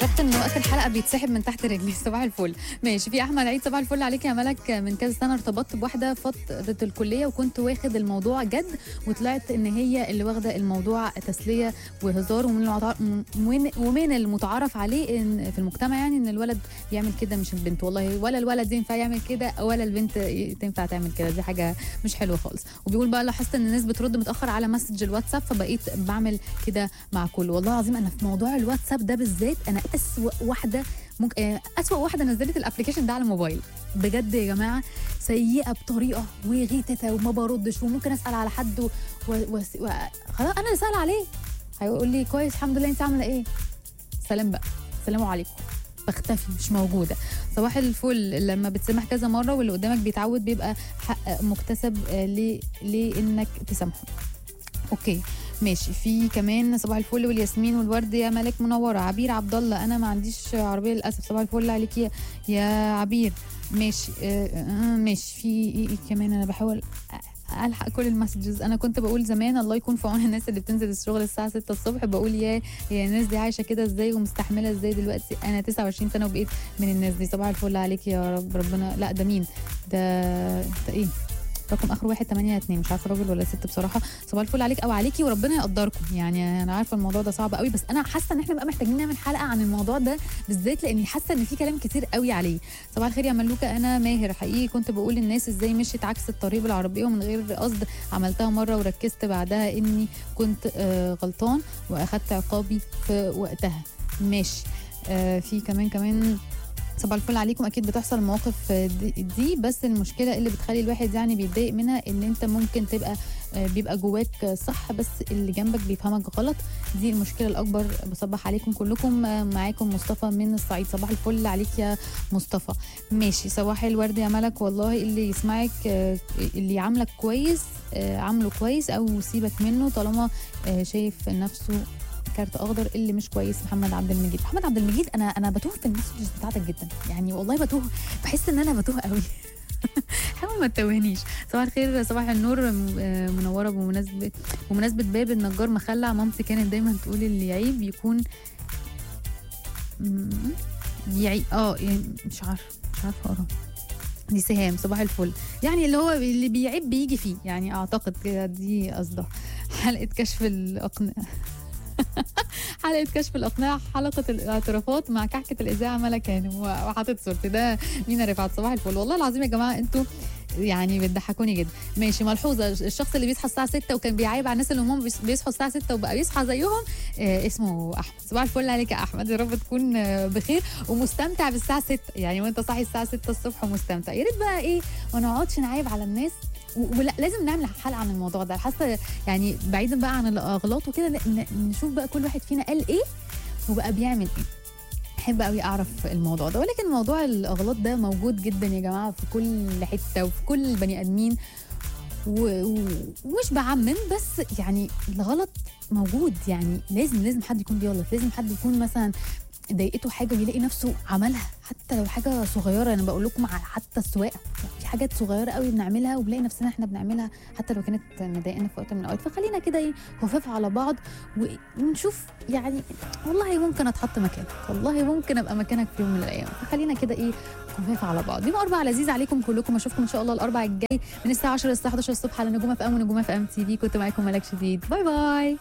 اكتشفت ان وقت الحلقه بيتسحب من تحت رجلي صباح الفل ماشي في احمد عيد صباح الفل عليك يا ملك من كذا سنه ارتبطت بواحده فتره الكليه وكنت واخد الموضوع جد وطلعت ان هي اللي واخده الموضوع تسليه وهزار ومن المتع... ومن ومن المتعارف عليه ان في المجتمع يعني ان الولد يعمل كده مش البنت والله ولا الولد ينفع يعمل كده ولا البنت تنفع تعمل كده دي حاجه مش حلوه خالص وبيقول بقى لاحظت ان الناس بترد متاخر على مسج الواتساب فبقيت بعمل كده مع كل والله العظيم انا في موضوع الواتساب ده بالذات انا اسوأ واحده ممكن آه، اسوأ واحده نزلت الابلكيشن ده على الموبايل بجد يا جماعه سيئه بطريقه وغيتة وما بردش وممكن اسال على حد و... و... و... و... خلاص انا اللي سال عليه هيقول لي كويس الحمد لله انت عامله ايه سلام بقى سلام عليكم بختفي مش موجوده صباح الفل لما بتسامح كذا مره واللي قدامك بيتعود بيبقى حق مكتسب آه، ليه ليه انك تسامحه اوكي ماشي في كمان صباح الفل والياسمين والورد يا ملك منوره عبير عبد الله انا ما عنديش عربيه للاسف صباح الفل عليك يا يا عبير ماشي آه آه ماشي في ايه إيه كمان انا بحاول الحق كل المسجز انا كنت بقول زمان الله يكون في عون الناس اللي بتنزل الشغل الساعه 6 الصبح بقول يا يا الناس دي عايشه كده ازاي ومستحمله ازاي دلوقتي انا 29 سنه وبقيت من الناس دي صباح الفل عليك يا رب ربنا لا ده مين ده ده ايه رقم اخر واحد 8 2 مش عارفه راجل ولا ست بصراحه صباح الفل عليك او عليكي وربنا يقدركم يعني انا عارفه الموضوع ده صعب قوي بس انا حاسه ان احنا بقى محتاجين نعمل حلقه عن الموضوع ده بالذات لاني حاسه ان في كلام كتير قوي عليه صباح الخير يا ملوكه انا ماهر حقيقي كنت بقول للناس ازاي مشيت عكس الطريق بالعربيه ومن غير قصد عملتها مره وركزت بعدها اني كنت آه غلطان واخدت عقابي في وقتها ماشي آه في كمان كمان صباح الفل عليكم اكيد بتحصل مواقف دي, دي بس المشكله اللي بتخلي الواحد يعني بيتضايق منها ان انت ممكن تبقى آه، بيبقى جواك صح بس اللي جنبك بيفهمك غلط دي المشكله الاكبر بصبح عليكم كلكم آه، معاكم مصطفى من الصعيد صباح الفل عليك يا مصطفى ماشي صباح الورد يا ملك والله اللي يسمعك آه، اللي يعاملك كويس آه، عامله كويس او سيبك منه طالما آه، شايف نفسه كارت اخضر اللي مش كويس محمد عبد المجيد محمد عبد المجيد انا انا بتوه في المسجز بتاعتك جدا يعني والله بتوه بحس ان انا بتوه قوي حاول ما تتوهنيش صباح الخير صباح النور م- آه، منوره بمناسبه بمناسبه باب النجار مخلع مامتي كانت دايما تقول اللي يعيب يكون م- يعيب اه يعني مش عارفه مش عارفه اقرا دي سهام صباح الفل يعني اللي هو اللي بيعيب بيجي فيه يعني اعتقد كده دي قصدها حلقه كشف الاقنعه حلقه كشف الاقناع حلقه الاعترافات مع كحكه الاذاعه ملك هانم وحاطط صورتي ده مينا رفعت صباح الفل والله العظيم يا جماعه انتوا يعني بتضحكوني جدا ماشي ملحوظه الشخص اللي بيصحى الساعه 6 وكان بيعايب على الناس اللي هم بيص- بيصحوا الساعه 6 وبقى بيصحى زيهم آه اسمه احمد صباح الفل عليك يا احمد يا رب تكون آه بخير ومستمتع بالساعه 6 يعني وانت صاحي الساعه 6 الصبح ومستمتع يا ريت بقى ايه ما نقعدش نعايب على الناس و- ولا لازم نعمل حلقه عن الموضوع ده حاسه يعني بعيدا بقى عن الاغلاط وكده ن- ن- نشوف بقى كل واحد فينا قال ايه وبقى بيعمل ايه احب قوي اعرف الموضوع ده ولكن موضوع الاغلاط ده موجود جدا يا جماعه في كل حته وفي كل البني ادمين و- و- ومش بعمم بس يعني الغلط موجود يعني لازم لازم حد يكون بيغلط لازم حد يكون مثلا ضايقته حاجه ويلاقي نفسه عملها حتى لو حاجه صغيره انا بقول لكم على حتى السواقه يعني في حاجات صغيره قوي بنعملها وبنلاقي نفسنا احنا بنعملها حتى لو كانت مضايقانا في وقت من الاوقات فخلينا كده ايه خفاف على بعض و- ونشوف يعني والله ممكن اتحط مكانك والله ممكن ابقى مكانك في يوم من الايام فخلينا كده ايه خفاف على بعض يوم اربع لذيذ عليكم كلكم اشوفكم ان شاء الله الاربع الجاي من الساعه 10 للساعه 11 الصبح على نجومه في ام ونجومه في ام تي في كنت معاكم ملك شديد باي باي